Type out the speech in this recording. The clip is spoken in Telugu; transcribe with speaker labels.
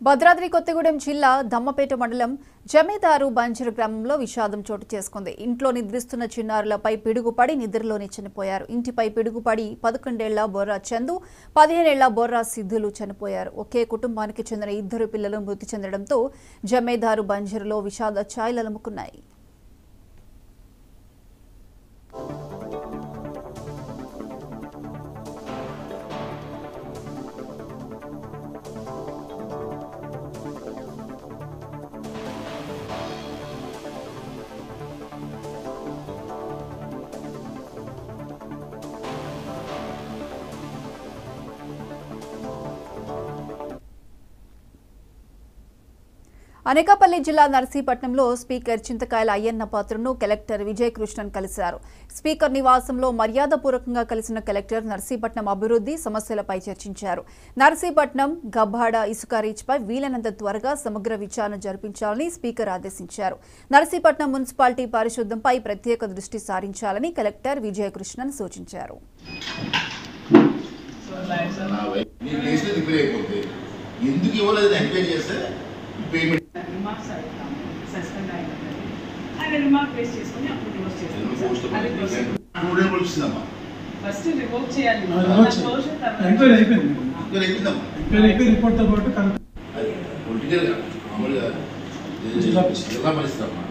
Speaker 1: భద్రాద్రి కొత్తగూడెం జిల్లా దమ్మపేట మండలం జమేదారు బంజరు గ్రామంలో విషాదం చోటు చేసుకుంది ఇంట్లో నిద్రిస్తున్న చిన్నారులపై పిడుగుపడి నిద్రలోనే చనిపోయారు ఇంటిపై పిడుగుపడి పదకొండేళ్ల బొర్రా చందు పదిహేనేళ్ల బొర్రా సిద్ధులు చనిపోయారు ఒకే కుటుంబానికి చెందిన ఇద్దరు పిల్లలు మృతి చెందడంతో జమేదారు బంజరులో విషాద ఛాయలు అలుముకున్నాయి అనకాపల్లి జిల్లా నర్సీపట్నంలో స్పీకర్ చింతకాయల అయ్యన్న పాత్రను కలెక్టర్ విజయ్ కృష్ణన్ కలిశారు స్పీకర్ నివాసంలో మర్యాదపూర్వకంగా కలిసిన కలెక్టర్ నర్సీపట్నం అభివృద్ధి సమస్యలపై చర్చించారు నర్సీపట్నం గబ్బాడ ఇసుక రీచ్పై వీలైనంత త్వరగా సమగ్ర విచారణ జరిపించాలని స్పీకర్ ఆదేశించారు నర్సీపట్నం మున్సిపాలిటీ పారిశుద్ధ్యంపై ప్రత్యేక దృష్టి సారించాలని కలెక్టర్ విజయ కృష్ణన్ సూచించారు
Speaker 2: నా వై- నీకు నేషనల్ రిపేర్ అయిపోతే ఎందుకు ఇవ్వలేదు ఎంక్వైరీ చేస్తే పేమెంట్
Speaker 3: రిమార్క్స్ అడుగుతాము సస్పెండ్ అయినది ఆయన రిమార్క్ బేస్ చేసుకొని అప్పుడు డివోర్స్ చేస్తాం అది ప్రొసీజర్
Speaker 2: టూ డేస్ వచ్చిందమ్మా
Speaker 3: ఫస్ట్ రివోక్ చేయాలి
Speaker 4: ఆ, revoke చేయాలి.
Speaker 3: క్లోజర్ తర్వాత
Speaker 4: ఎంక్వైరీ అయిపోయింది
Speaker 2: ఇంకా అయిపోయిందమ్మా
Speaker 4: ఎంక్వైరీ అయిపోయి రిపోర్ట్తో పాటు కలెక్టర్
Speaker 2: అది పొలిటికల్గా మామూలుగా ఇది
Speaker 4: జిల్లా పరిషత్.
Speaker 2: జిల్లా పరిస్థితి అమ్మా